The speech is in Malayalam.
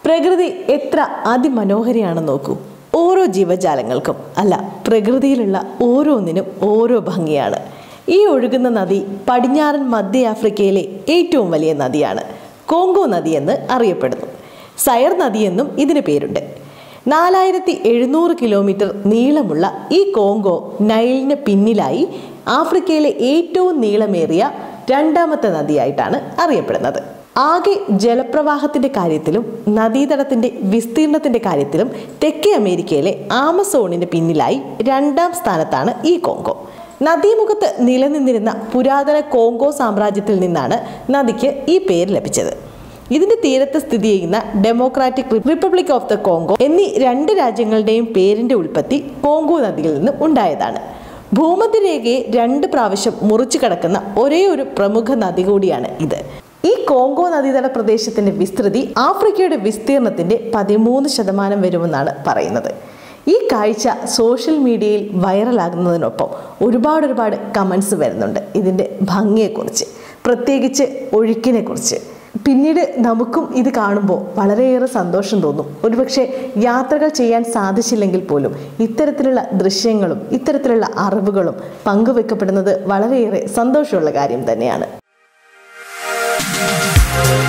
പ്രകൃതി എത്ര അതിമനോഹരിയാണെന്ന് നോക്കൂ ഓരോ ജീവജാലങ്ങൾക്കും അല്ല പ്രകൃതിയിലുള്ള ഓരോന്നിനും ഓരോ ഭംഗിയാണ് ഈ ഒഴുകുന്ന നദി പടിഞ്ഞാറൻ മധ്യ ആഫ്രിക്കയിലെ ഏറ്റവും വലിയ നദിയാണ് കോങ്കോ നദി എന്ന് അറിയപ്പെടുന്നു സയർ നദിയെന്നും ഇതിന് പേരുണ്ട് നാലായിരത്തി എഴുന്നൂറ് കിലോമീറ്റർ നീളമുള്ള ഈ കോങ്കോ നൈലിന് പിന്നിലായി ആഫ്രിക്കയിലെ ഏറ്റവും നീളമേറിയ രണ്ടാമത്തെ നദിയായിട്ടാണ് അറിയപ്പെടുന്നത് ആകെ ജലപ്രവാഹത്തിന്റെ കാര്യത്തിലും നദീതടത്തിന്റെ വിസ്തീർണത്തിന്റെ കാര്യത്തിലും തെക്കേ അമേരിക്കയിലെ ആമസോണിന് പിന്നിലായി രണ്ടാം സ്ഥാനത്താണ് ഈ കോങ്കോ നദീമുഖത്ത് നിലനിന്നിരുന്ന പുരാതന കോങ്കോ സാമ്രാജ്യത്തിൽ നിന്നാണ് നദിക്ക് ഈ പേര് ലഭിച്ചത് ഇതിന്റെ തീരത്ത് സ്ഥിതി ചെയ്യുന്ന Democratic Republic of the Congo എന്നീ രണ്ട് രാജ്യങ്ങളുടെയും പേരിന്റെ ഉൽപ്പത്തി കോങ്കോ നദിയിൽ നിന്ന് ഉണ്ടായതാണ് ഭൂമധ്യരേഖയെ രണ്ട് പ്രാവശ്യം മുറിച്ചു കടക്കുന്ന ഒരേ ഒരു പ്രമുഖ നദി കൂടിയാണ് ഇത് ഈ കോങ്കോ നദീതട പ്രദേശത്തിന്റെ വിസ്തൃതി ആഫ്രിക്കയുടെ വിസ്തീർണത്തിന്റെ പതിമൂന്ന് ശതമാനം വരുമെന്നാണ് പറയുന്നത് ഈ കാഴ്ച സോഷ്യൽ മീഡിയയിൽ വൈറലാകുന്നതിനൊപ്പം ഒരുപാട് ഒരുപാട് കമൻസ് വരുന്നുണ്ട് ഇതിൻ്റെ ഭംഗിയെക്കുറിച്ച് പ്രത്യേകിച്ച് ഒഴുക്കിനെക്കുറിച്ച് പിന്നീട് നമുക്കും ഇത് കാണുമ്പോൾ വളരെയേറെ സന്തോഷം തോന്നും ഒരുപക്ഷെ യാത്രകൾ ചെയ്യാൻ സാധിച്ചില്ലെങ്കിൽ പോലും ഇത്തരത്തിലുള്ള ദൃശ്യങ്ങളും ഇത്തരത്തിലുള്ള അറിവുകളും പങ്കുവെക്കപ്പെടുന്നത് വളരെയേറെ സന്തോഷമുള്ള കാര്യം തന്നെയാണ്